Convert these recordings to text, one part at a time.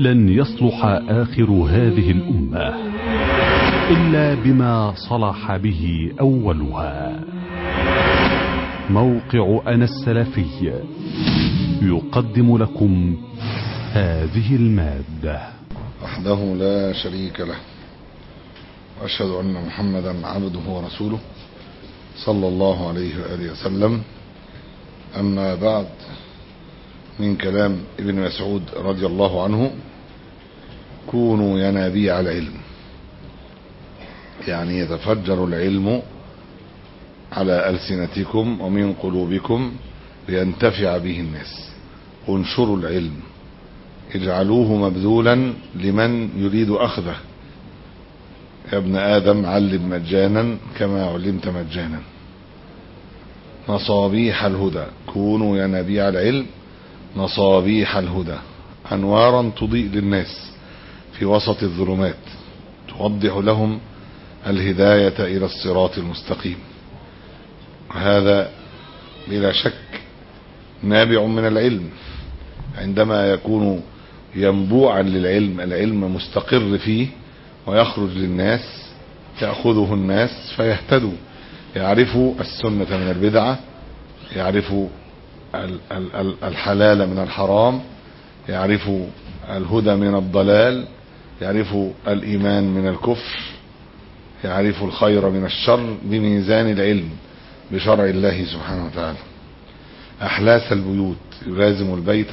لن يصلح آخر هذه الأمة إلا بما صلح به أولها موقع أنا السلفي يقدم لكم هذه المادة وحده لا شريك له وأشهد أن محمدا عبده ورسوله صلى الله عليه وآله وسلم أما بعد من كلام ابن مسعود رضي الله عنه كونوا ينابيع العلم يعني يتفجر العلم على ألسنتكم ومن قلوبكم لينتفع به الناس انشروا العلم اجعلوه مبذولا لمن يريد أخذه يا ابن آدم علم مجانا كما علمت مجانا مصابيح الهدى كونوا ينابيع العلم مصابيح الهدى أنوارا تضيء للناس في وسط الظلمات توضح لهم الهداية إلى الصراط المستقيم هذا بلا شك نابع من العلم عندما يكون ينبوعا للعلم العلم مستقر فيه ويخرج للناس يأخذه الناس فيهتدوا يعرفوا السنة من البدعة يعرفوا الحلال من الحرام يعرفوا الهدى من الضلال يعرفوا الإيمان من الكفر يعرفوا الخير من الشر بميزان العلم بشرع الله سبحانه وتعالى أحلاس البيوت يلازم البيت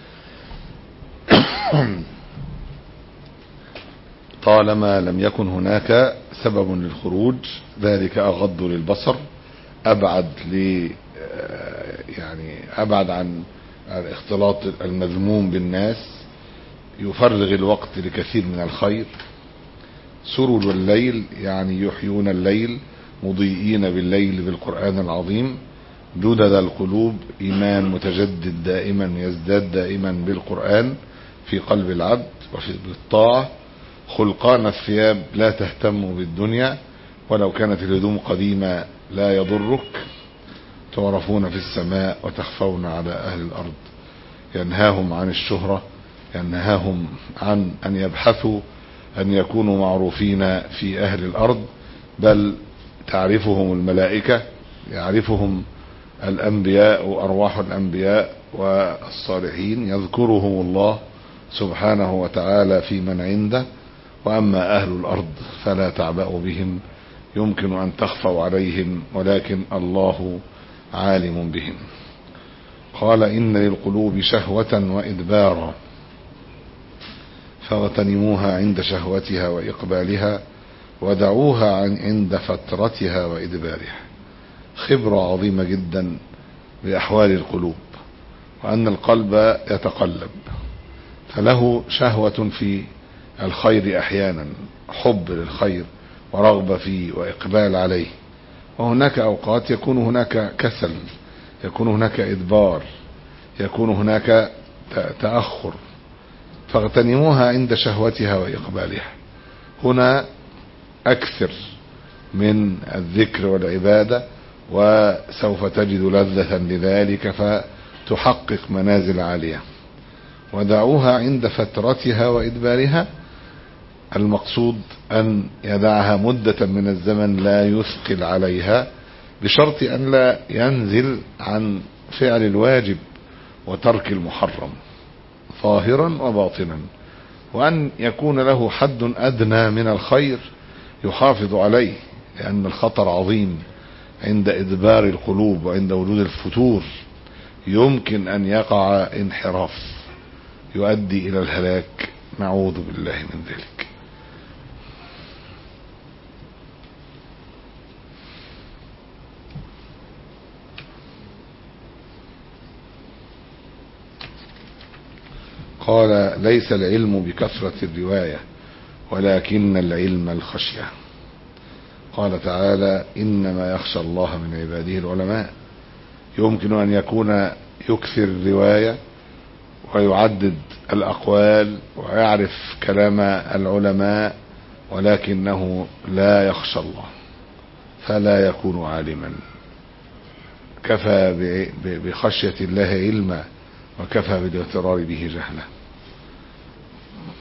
طالما لم يكن هناك سبب للخروج ذلك أغض للبصر أبعد ل يعني أبعد عن الاختلاط المذموم بالناس يفرغ الوقت لكثير من الخير سرج الليل يعني يحيون الليل مضيئين بالليل بالقرآن العظيم جدد القلوب إيمان متجدد دائما يزداد دائما بالقرآن في قلب العبد وفي بالطاعة خلقان الثياب لا تهتم بالدنيا ولو كانت الهدوم قديمة لا يضرك تعرفون في السماء وتخفون على أهل الأرض ينهاهم عن الشهرة ينهاهم عن أن يبحثوا أن يكونوا معروفين في أهل الأرض بل تعرفهم الملائكة يعرفهم الأنبياء وأرواح الأنبياء والصالحين يذكرهم الله سبحانه وتعالى في من عنده وأما أهل الأرض فلا تعبأ بهم يمكن أن تخفوا عليهم ولكن الله عالم بهم قال إن للقلوب شهوة وإدبارا فاغتنموها عند شهوتها وإقبالها ودعوها عن عند فترتها وإدبارها خبرة عظيمة جدا بأحوال القلوب وأن القلب يتقلب فله شهوة في الخير أحيانا حب للخير ورغبة فيه وإقبال عليه وهناك أوقات يكون هناك كسل يكون هناك إدبار يكون هناك تأخر فاغتنموها عند شهوتها وإقبالها هنا أكثر من الذكر والعبادة وسوف تجد لذة لذلك فتحقق منازل عالية ودعوها عند فترتها وإدبارها المقصود أن يدعها مدة من الزمن لا يثقل عليها بشرط أن لا ينزل عن فعل الواجب وترك المحرم ظاهرا وباطنا وأن يكون له حد أدنى من الخير يحافظ عليه لأن الخطر عظيم عند إدبار القلوب وعند وجود الفتور يمكن أن يقع انحراف يؤدي إلى الهلاك نعوذ بالله من ذلك قال ليس العلم بكثرة الرواية ولكن العلم الخشية قال تعالى إنما يخشى الله من عباده العلماء يمكن أن يكون يكثر الرواية ويعدد الأقوال ويعرف كلام العلماء ولكنه لا يخشى الله فلا يكون عالما كفى بخشية الله علما وكفى بالاغترار به جهلا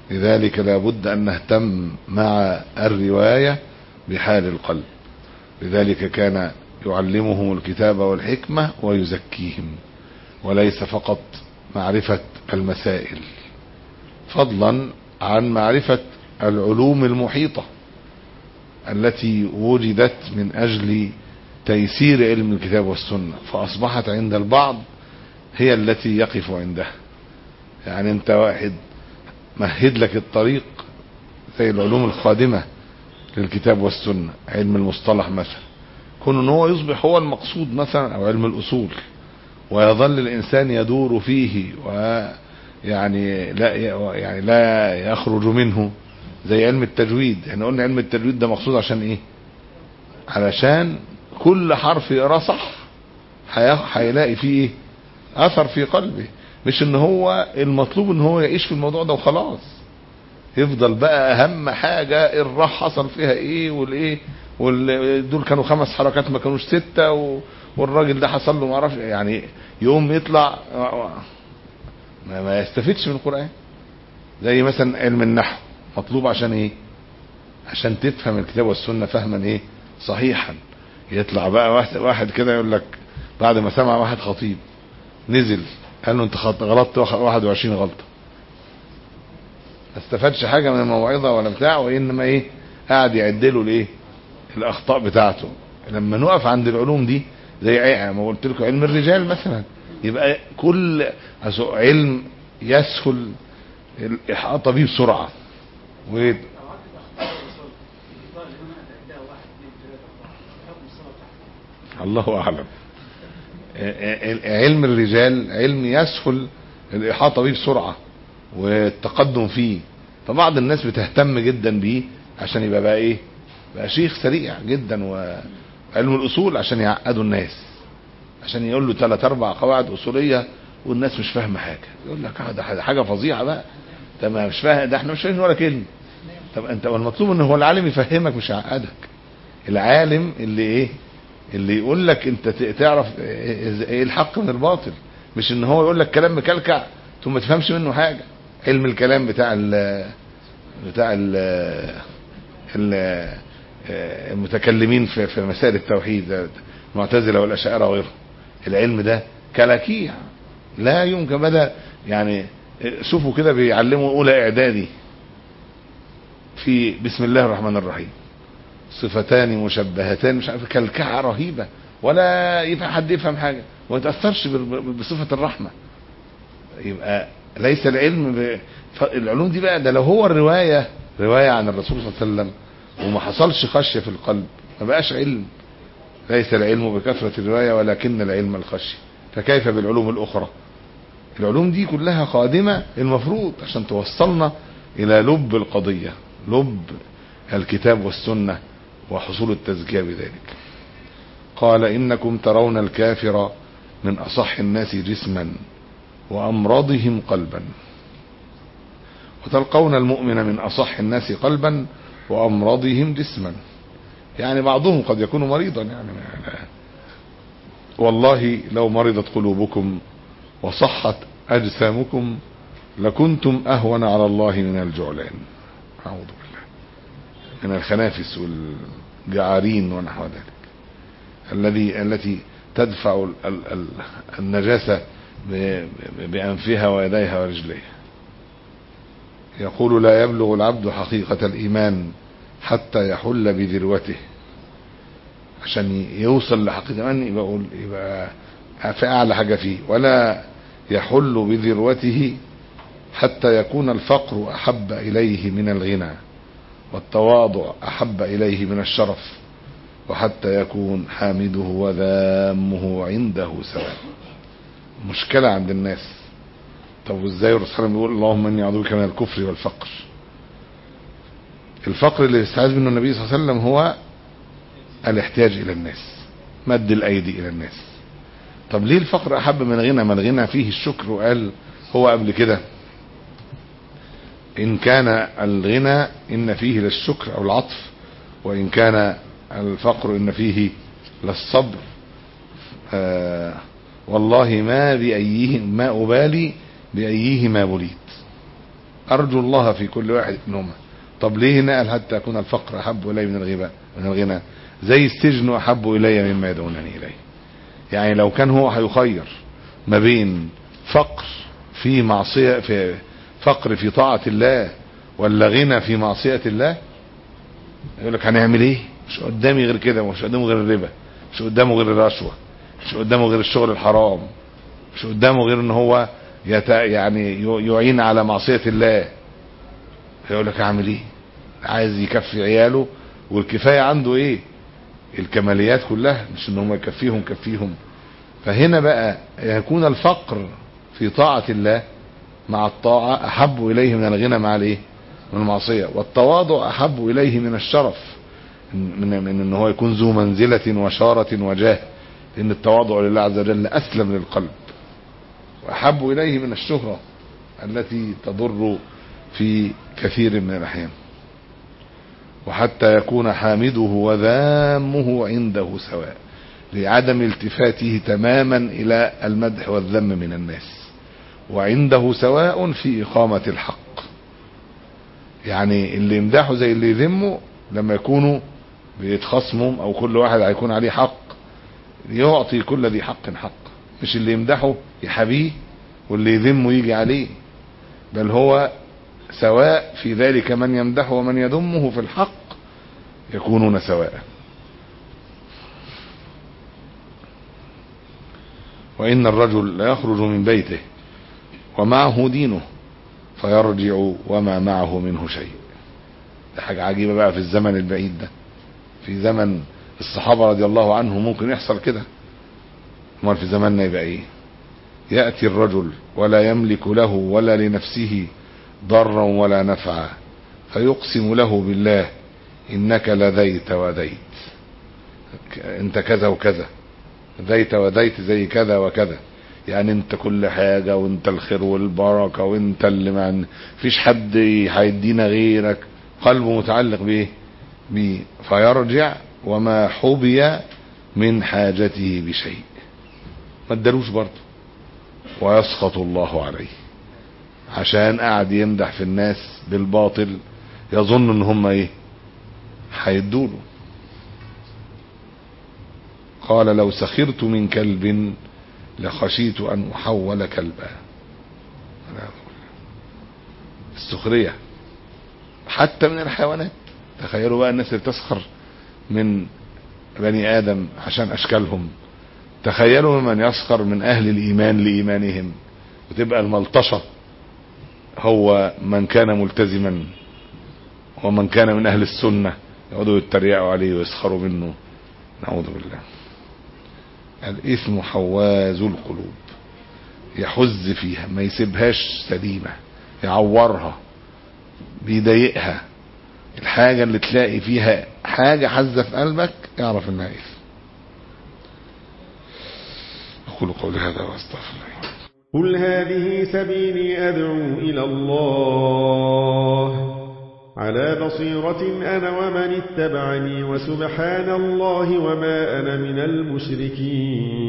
لذلك لابد أن نهتم مع الرواية بحال القلب لذلك كان يعلمهم الكتاب والحكمة ويزكيهم وليس فقط معرفة المسائل فضلا عن معرفة العلوم المحيطة التي وجدت من أجل تيسير علم الكتاب والسنة فأصبحت عند البعض هي التي يقف عندها يعني انت واحد مهد لك الطريق زي العلوم الخادمة للكتاب والسنة علم المصطلح مثلا كون ان هو يصبح هو المقصود مثلا او علم الاصول ويظل الانسان يدور فيه ويعني لا يعني لا يخرج منه زي علم التجويد يعني قلنا علم التجويد ده مقصود عشان ايه علشان كل حرف يقراه صح هيلاقي فيه ايه اثر في قلبه مش ان هو المطلوب ان هو يعيش في الموضوع ده وخلاص يفضل بقى اهم حاجة الراح حصل فيها ايه والايه دول كانوا خمس حركات ما كانوش ستة و... والراجل ده حصل له ما اعرفش يعني يوم يطلع ما, ما يستفيدش من القرآن زي مثلا علم النحو مطلوب عشان ايه عشان تفهم الكتاب والسنة فهما ايه صحيحا يطلع بقى واحد, واحد كده يقول لك بعد ما سمع واحد خطيب نزل قال له انت غلطت 21 غلطة ما استفادش حاجة من الموعظة ولا بتاع وانما ايه قاعد يعد له الايه الاخطاء بتاعته لما نقف عند العلوم دي زي ما قلت لكم علم الرجال مثلا يبقى كل علم يسهل الاحاطه به بسرعه و الله اعلم علم الرجال علم يسهل الاحاطه به بسرعه والتقدم فيه فبعض الناس بتهتم جدا بيه عشان يبقى بقى ايه بقى شيخ سريع جدا وعلم الاصول عشان يعقدوا الناس عشان يقول له ثلاث اربع قواعد اصوليه والناس مش فاهمه حاجه يقول لك اه ده حاجه فظيعه بقى ده ما مش فاهم ده احنا مش فاهمين ولا كلمه طب انت والمطلوب ان هو العالم يفهمك مش يعقدك العالم اللي ايه اللي يقول لك انت تعرف ايه الحق من الباطل مش ان هو يقول لك كلام مكلكع ثم ما تفهمش منه حاجه علم الكلام بتاع ال بتاع ال المتكلمين في في مسائل التوحيد المعتزله والاشاعره وغيرهم العلم ده كلاكيع لا يمكن بدا يعني شوفوا كده بيعلموا اولى اعدادي في بسم الله الرحمن الرحيم صفتان مشبهتان مش عارف كلكعه رهيبه ولا يفهم حد يفهم حاجه وما يتاثرش بصفه الرحمه يبقى ليس العلم ب... العلوم دي بقى ده لو هو الروايه روايه عن الرسول صلى الله عليه وسلم وما حصلش خشيه في القلب ما بقاش علم ليس العلم بكثره الروايه ولكن العلم الخشيه فكيف بالعلوم الاخرى العلوم دي كلها قادمه المفروض عشان توصلنا الى لب القضيه لب الكتاب والسنه وحصول التزكيه بذلك قال انكم ترون الكافر من اصح الناس جسما وامرضهم قلبا وتلقون المؤمن من اصح الناس قلبا وامرضهم جسما يعني بعضهم قد يكون مريضا يعني والله لو مرضت قلوبكم وصحت اجسامكم لكنتم اهون على الله من الجعلان اعوذ بالله من الخنافس والجعارين ونحو ذلك الذي التي تدفع النجاسه بأنفها ويديها ورجليها يقول لا يبلغ العبد حقيقة الإيمان حتى يحل بذروته عشان يوصل لحقيقة الإيمان يبقى, يقول يبقى في أعلى حاجة فيه ولا يحل بذروته حتى يكون الفقر أحب إليه من الغنى والتواضع أحب إليه من الشرف وحتى يكون حامده وذامه عنده سواء مشكلة عند الناس طب وازاي الرسول صلى الله عليه وسلم بيقول اللهم اني اعوذ بك من الكفر والفقر الفقر اللي استعاذ منه النبي صلى الله عليه وسلم هو الاحتياج الى الناس مد الايدي الى الناس طب ليه الفقر احب من الغنى ما الغنى فيه الشكر وقال هو قبل كده ان كان الغنى ان فيه للشكر او العطف وان كان الفقر ان فيه للصبر آه والله ما بأيه ما أبالي بأيهما بليت أرجو الله في كل واحد منهما طب ليه هنا قال حتى يكون الفقر أحب إلي من الغنى من الغنى زي السجن أحب إلي مما يدعونني إليه يعني لو كان هو هيخير ما بين فقر في معصية في فقر في طاعة الله ولا غنى في معصية الله يقول لك هنعمل ايه مش قدامي غير كده مش قدامه غير الربا مش قدامه غير الرشوة مش قدامه غير الشغل الحرام مش قدامه غير ان هو يت... يعني يعين على معصية الله يقول لك اعمل ايه عايز يكفي عياله والكفاية عنده ايه الكماليات كلها مش ان هم يكفيهم كفيهم فهنا بقى يكون الفقر في طاعة الله مع الطاعة احب اليه من الغنى مع الايه من المعصية والتواضع احب اليه من الشرف من, من ان هو يكون ذو منزلة وشارة وجاه لان التواضع لله عز وجل اسلم للقلب واحب اليه من الشهرة التي تضر في كثير من الاحيان وحتى يكون حامده وذامه عنده سواء لعدم التفاته تماما الى المدح والذم من الناس وعنده سواء في اقامة الحق يعني اللي يمدحه زي اللي يذمه لما يكونوا بيتخاصموا او كل واحد هيكون عليه حق يعطي كل ذي حق حق مش اللي يمدحه يحبيه واللي يذمه يجي عليه بل هو سواء في ذلك من يمدحه ومن يذمه في الحق يكونون سواء وإن الرجل لا يخرج من بيته ومعه دينه فيرجع وما معه منه شيء ده حاجة عجيبة بقى في الزمن البعيد ده في زمن الصحابة رضي الله عنهم ممكن يحصل كده امال في زماننا يبقى ايه يأتي الرجل ولا يملك له ولا لنفسه ضرا ولا نفعا فيقسم له بالله انك لذيت وديت انت كذا وكذا ذيت وديت زي كذا وكذا يعني انت كل حاجة وانت الخير والبركة وانت اللي ما فيش حد هيدينا غيرك قلبه متعلق بايه بيه فيرجع وما حبي من حاجته بشيء ما ادالوش برضه ويسخط الله عليه عشان قاعد يمدح في الناس بالباطل يظن ان هم ايه هيدوله قال لو سخرت من كلب لخشيت ان احول كلبا السخرية حتى من الحيوانات تخيلوا بقى الناس اللي بتسخر من بني ادم عشان اشكالهم تخيلوا من يسخر من اهل الايمان لايمانهم وتبقى الملطشه هو من كان ملتزما ومن كان من اهل السنه يقعدوا يتريقوا عليه ويسخروا منه نعوذ بالله الاثم حواز القلوب يحز فيها ما يسيبهاش سليمه يعورها بيضايقها الحاجه اللي تلاقي فيها حاجه حزه في قلبك اعرف انها اثم اقول قولي هذا واستغفر الله قل هذه سبيلي أدعو إلى الله على بصيرة أنا ومن اتبعني وسبحان الله وما أنا من المشركين